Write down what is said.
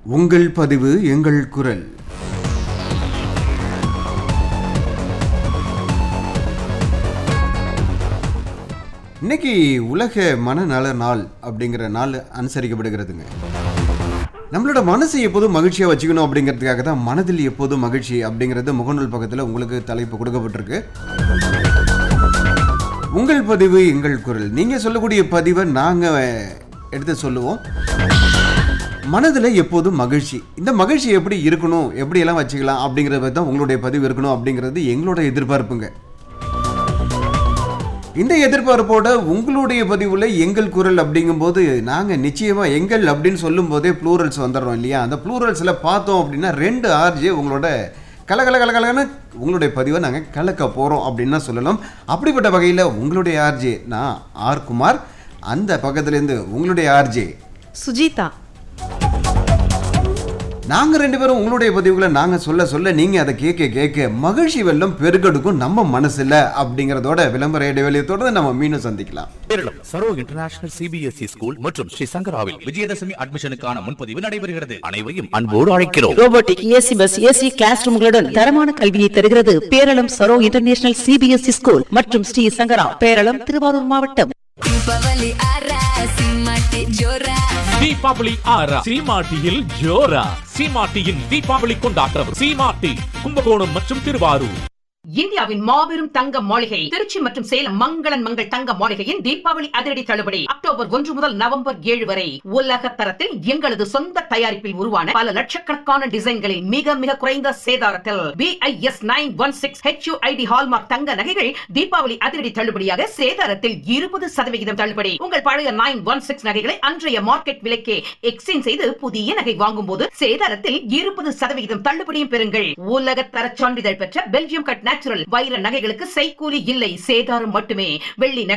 உங்கள் பதிவு எங்கள் குரல் இன்னைக்கு உலக மனநல நாள் அப்படிங்கிற நாள் அனுசரிக்கப்படுகிறதுங்க நம்மளோட மனசை எப்போதும் மகிழ்ச்சியாக வச்சுக்கணும் அப்படிங்கிறதுக்காக தான் மனதில் எப்போதும் மகிழ்ச்சி அப்படிங்கிறது முகநூல் பக்கத்தில் உங்களுக்கு தலைப்பு கொடுக்கப்பட்டிருக்கு உங்கள் பதிவு எங்கள் குரல் நீங்கள் சொல்லக்கூடிய பதிவை நாங்கள் எடுத்து சொல்லுவோம் மனதில் எப்போதும் மகிழ்ச்சி இந்த மகிழ்ச்சி எப்படி இருக்கணும் எப்படியெல்லாம் வச்சுக்கலாம் அப்படிங்கிறத தான் உங்களுடைய பதிவு இருக்கணும் அப்படிங்கிறது எங்களோட எதிர்பார்ப்புங்க இந்த எதிர்பார்ப்போட உங்களுடைய பதிவில் எங்கள் குரல் அப்படிங்கும்போது நாங்கள் நிச்சயமாக எங்கள் அப்படின்னு சொல்லும்போதே ப்ளூரல்ஸ் வந்துடுறோம் இல்லையா அந்த ப்ளூரல்ஸில் பார்த்தோம் அப்படின்னா ரெண்டு ஆர்ஜே உங்களோட கலகல கலகலன்னு உங்களுடைய பதிவை நாங்கள் கலக்க போகிறோம் அப்படின்னு தான் சொல்லலாம் அப்படிப்பட்ட வகையில் உங்களுடைய ஆர்ஜே நான் ஆர் குமார் அந்த பக்கத்துலேருந்து உங்களுடைய ஆர்ஜே சுஜிதா நாங்கள் ரெண்டு பேரும் உங்களுடைய பதிவுகளை நாங்கள் சொல்ல சொல்ல நீங்கள் அதை கேட்க கேட்க மகிழ்ச்சி வெள்ளம் பெருக்கெடுக்கும் நம்ம மனசில் அப்படிங்கிறதோட விளம்பர இடைவெளியை தொடர்ந்து நம்ம மீண்டும் சந்திக்கலாம் Keralam Saro international CBSE school மற்றும் ஸ்ரீ சங்கராவில் விஜயதசமி அட்மிஷனுக்கான முன்பதிவு நடைபெறுகிறது அனைவரையும் அன்போடு அழைக்கிறோம் robotic AC bus AC class ரூம்களுடன் தரமான கல்வியை தருகிறது Peralam Saro international CBSE school மற்றும் ஸ்ரீ சங்கரா பேரளம் திருவாரூர் மாவட்டம் ದೀಪಾವಳಿ ಆರ ಸಿಂಹಕ್ಕೆ ಜೋರ தீபாவளி ஆறா சீமாட்டியில் ஜோரா சீமாட்டியின் தீபாவளி கொண்டாட்டம் சீமாட்டி கும்பகோணம் மற்றும் திருவாரூர் இந்தியாவின் மாபெரும் தங்க மாளிகை திருச்சி மற்றும் சேலம் மங்களன் மங்கள் தங்க மாளிகையின் தீபாவளி அதிரடி தள்ளுபடி அக்டோபர் ஒன்று முதல் நவம்பர் ஏழு வரை உலக தரத்தில் எங்களது சொந்த தயாரிப்பில் உருவான பல லட்சக்கணக்கான டிசைன்களில் மிக மிக குறைந்த சேதாரத்தில் BIS nine one six HUID hallmark தங்க நகைகள் தீபாவளி அதிரடி தள்ளுபடியாக சேதாரத்தில் இருபது சதவிகிதம் தள்ளுபடி உங்கள் பழைய நைன் ஒன் சிக்ஸ் நகைகளை அன்றைய மார்க்கெட் விலைக்கே எக்ஸ்சேஞ்ச் செய்து புதிய நகை வாங்கும் போது சேதாரத்தில் இருபது சதவிகிதம் தள்ளுபடியும் பெறுங்கள் உலக தர சான்றிதழ் பெற்ற பெல்ஜியம் கட் நேச்சுரல் வைர நகைகளுக்கு செய்கூலி இல்லை சேதாரம் மட்டுமே வெள்ளி நகை